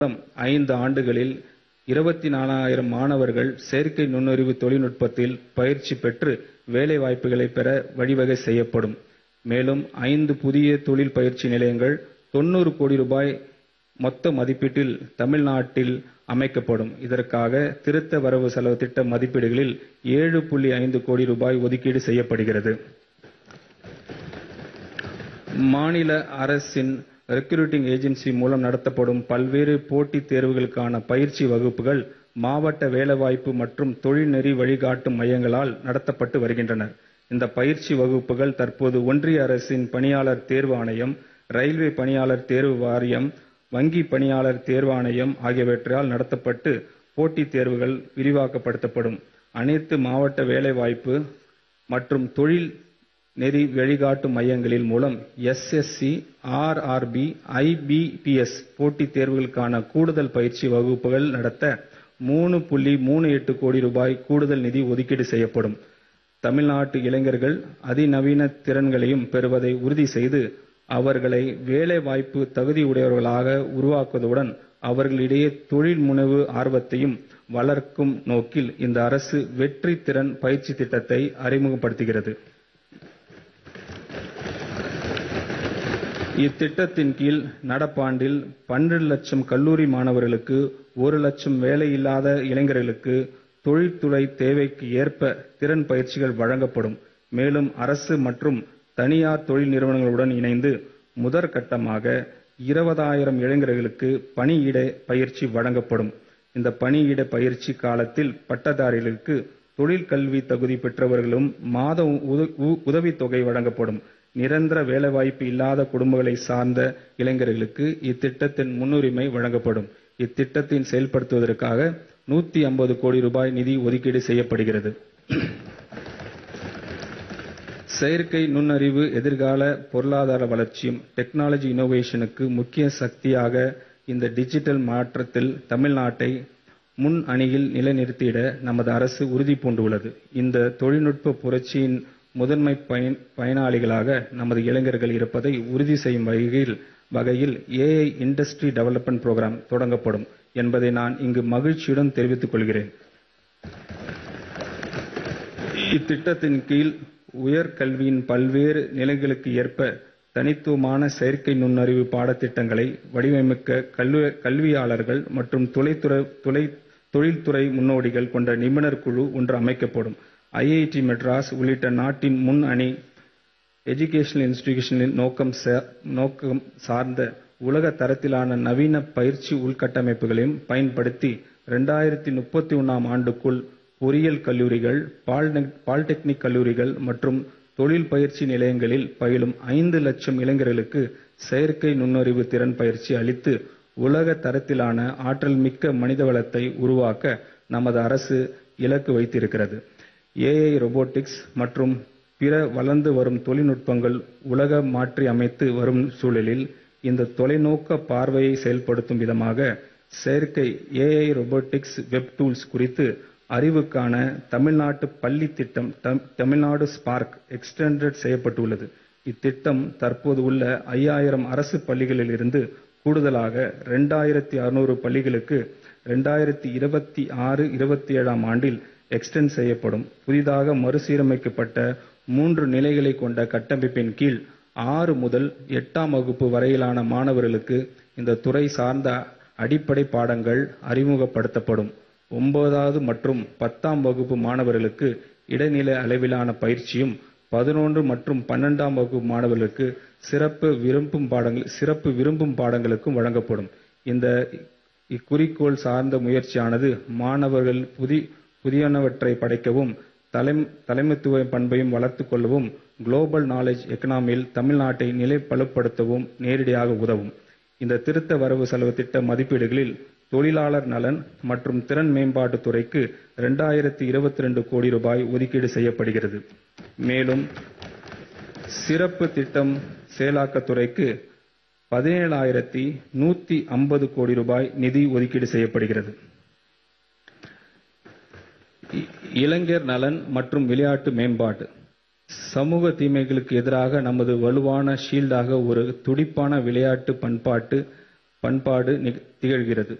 மூலம் ஐந்து ஆண்டுகளில் இருபத்தி நாலாயிரம் மாணவர்கள் செயற்கை நுண்ணறிவு தொழில்நுட்பத்தில் பயிற்சி பெற்று வேலைவாய்ப்புகளை பெற வழிவகை செய்யப்படும். மேலும் ஐந்து புதிய தொழில் பயிற்சி நிலையங்கள் தொண்ணூறு கோடி ரூபாய் மொத்த மதிப்பீட்டில் தமிழ்நாட்டில் அமைக்கப்படும். இதற்காக திருத்த வரவு செலவு திட்ட மதிப்பீடுகளில் ஏழு புள்ளி ஐந்து கோடி ரூபாய் ஒதுக்கீடு செய்யப்படுகிறது. மாநில அரசின் ரெக்ரூட்டிங் ஏஜென்சி மூலம் நடத்தப்படும் பல்வேறு போட்டித் தேர்வுகளுக்கான பயிற்சி வகுப்புகள் மாவட்ட வேலைவாய்ப்பு மற்றும் தொழில்நெறி வழிகாட்டும் மையங்களால் நடத்தப்பட்டு வருகின்றன. இந்த பயிற்சி வகுப்புகள் தற்போது ஒன்றிய அரசின் பணியாளர் தேர்வு ஆணையம், ரயில்வே பணியாளர் தேர்வு வாரியம், வங்கி பணியாளர் தேர்வாணையம் ஆகியவற்றால் நடத்தப்பட்டு போட்டித் தேர்வுகள் விரிவாக்கப்படுத்தப்படும். அனைத்து மாவட்ட வேலைவாய்ப்பு மற்றும் தொழில் நெறி வழிகாட்டும் மையங்களின் மூலம் S. S. C., R. R. B., I. B. P. S. போட்டித் தேர்வுகளுக்கான கூடுதல் பயிற்சி வகுப்புகள் நடத்த மூணு புள்ளி மூணு எட்டு கோடி ரூபாய் கூடுதல் நிதி ஒதுக்கீடு செய்யப்படும். தமிழ்நாட்டு இளைஞர்கள் அதிநவீன திறன்களையும் பெறுவதை உறுதி செய்து, அவர்களை வேலைவாய்ப்பு தகுதியுடையவர்களாக உருவாக்குவதுடன், அவர்களிடையே தொழில் முனைவு ஆர்வத்தையும் வளர்க்கும் நோக்கில் இந்த அரசு வெற்றி திறன் பயிற்சி திட்டத்தை அறிமுகப்படுத்துகிறது. இத்திட்டத்தின் கீழ் நடப்பாண்டில் பன்னிரண்டு லட்சம் கல்லூரி மாணவர்களுக்கு, ஒரு லட்சம் வேலையில்லாத இளைஞர்களுக்கு தொழில்துறை தேவைக்கு ஏற்ப திறன் பயிற்சிகள் வழங்கப்படும். மேலும் அரசு மற்றும் தனியார் தொழில் நிறுவனங்களுடன் இணைந்து முதற்கட்டமாக இருபதாயிரம் இளைஞர்களுக்கு பணியிட பயிற்சி வழங்கப்படும். இந்த பணியிட பயிற்சி காலத்தில் பட்டதாரிகளுக்கு தொழிற்கல்வி தகுதி பெற்றவர்களும் மாத உதவித்தொகை வழங்கப்படும். நிரந்தர வேலைவாய்ப்பு இல்லாத குடும்பங்களைச் சார்ந்த இளைஞர்களுக்கு இத்திட்டத்தின் முன்னுரிமை வழங்கப்படும். இத்திட்டத்தை செயல்படுத்துவதற்காக நூத்தி ஐம்பது கோடி ரூபாய் நிதி ஒதுக்கீடு செய்யப்படுகிறது. செயற்கை நுண்ணறிவு எதிர்கால பொருளாதார வளர்ச்சியும் டெக்னாலஜி இன்னோவேஷனுக்கு முக்கிய சக்தியாக இந்த டிஜிட்டல் மாற்றத்தில் தமிழ்நாட்டை முன் அணியில் நிலைநிறுத்திட நமது அரசு உறுதி பூண்டுள்ளது. இந்த தொழில்நுட்ப புரட்சியின் முதன்மை பயனாளிகளாக நமது இளைஞர்கள் இருப்பதை உறுதி செய்யும் வகையில் ஏஐ இண்டஸ்ட்ரி டெவலப்மென்ட் புரோகிராம் தொடங்கப்படும் என்பதை நான் இங்கு மகிழ்ச்சியுடன் தெரிவித்துக் கொள்கிறேன். இத்திட்டத்தின் கீழ் உயர்கல்வியின் பல்வேறு நிலைகளுக்கு ஏற்ப தனித்துவமான செயற்கை நுண்ணறிவு பாடத்திட்டங்களை வடிவமைக்க கல்வியாளர்கள் மற்றும் தொழில்துறை முன்னோடிகள் கொண்ட நிபுணர் குழு ஒன்று அமைக்கப்படும். ஐ. ஐ. டி. மெட்ராஸ் உள்ளிட்ட நாட்டின் முன்னணி எஜுகேஷனல் இன்ஸ்டிடியூஷன்களின் நோக்கம் சார்ந்த உலக தரத்திலான நவீன பயிற்சி உள்கட்டமைப்புகளையும் பயன்படுத்தி, ஆம் ஆண்டுக்குள் பொறியியல் கல்லூரிகள், பாலிடெக்னிக் கல்லூரிகள் மற்றும் தொழில் பயிற்சி நிலையங்களில் பயிலும் ஐந்து லட்சம் இளைஞர்களுக்கு செயற்கை நுண்ணறிவு திறன் பயிற்சி அளித்து, உலக தரத்திலான ஆற்றல்மிக்க மனிதவளத்தை உருவாக்க நமது அரசு இலக்கு வைத்திருக்கிறது. ஏஐ, ரோபோட்டிக்ஸ் மற்றும் பிற வளர்ந்து வரும் தொழில்நுட்பங்கள் உலகை மாற்றியமைத்து வரும் சூழலில், இந்த தொலைநோக்கு பார்வையை செயல்படுத்தும் விதமாக செயற்கை ஏஐ, ரோபோட்டிக்ஸ், வெப் டூல்ஸ் குறித்த அறிவுக்கான தமிழ்நாட்டு பள்ளி திட்டம் தமிழ்நாடு ஸ்பார்க் எக்ஸ்டெண்டட் செய்யப்பட்டுள்ளது. இத்திட்டம் தற்போது உள்ள ஐயாயிரம் அரசு பள்ளிகளில் இருந்து கூடுதலாக இரண்டாயிரத்து அறுநூறு பள்ளிகளுக்கு ஆம் ஆண்டில் எக்ஸ்டெண்ட் செய்யப்படும். புதிதாக மறுசீரமைக்கப்பட்ட மூன்று நிலைகளை கொண்ட கட்டமைப்பின் கீழ் ஆறு முதல் எட்டாம் வகுப்பு வரையிலான மாணவர்களுக்கு இந்த துறை சார்ந்த அடிப்படை பாடங்கள் அறிமுகப்படுத்தப்படும். ஒன்பதாவது மற்றும் பத்தாம் வகுப்பு மாணவர்களுக்கு இடைநிலை அளவிலான பயிற்சியும், பதினொன்று மற்றும் பன்னிரண்டாம் வகுப்பு மாணவர்களுக்கு சிறப்பு விருப்பம் பாடங்களும் வழங்கப்படும். இந்த இக்குறிக்கோள் சார்ந்த முயற்சியானது மாணவர்கள் புதியனவற்றை படைக்கவும், தலைமைத்துவ பண்பையும் வளர்த்துக் கொள்ளவும், குளோபல் நாலெட்ஜ் எகானமியில் தமிழ்நாட்டை நிலைப்படுத்தவும் நேரடியாக உதவும். இந்த திருத்த வரவு செலவு திட்ட மதிப்பீடுகளில் தொழிலாளர் நலன் மற்றும் திறன் மேம்பாட்டுத் துறைக்கு கோடி ரூபாய் ஒதுக்கீடு செய்யப்படுகிறது. மேலும் சிறப்பு திட்டம் செயலாக்கத் துறைக்கு கோடி ரூபாய் நிதி ஒதுக்கீடு செய்யப்படுகிறது. இளைஞர் நலன் மற்றும் விளையாட்டு மேம்பாடு சமூக தீமைகளுக்கு எதிராக நமது வலுவான ஷீல்டாக ஒரு துடிப்பான விளையாட்டு பண்பாட்டு பண்பாடு திகழ்கிறது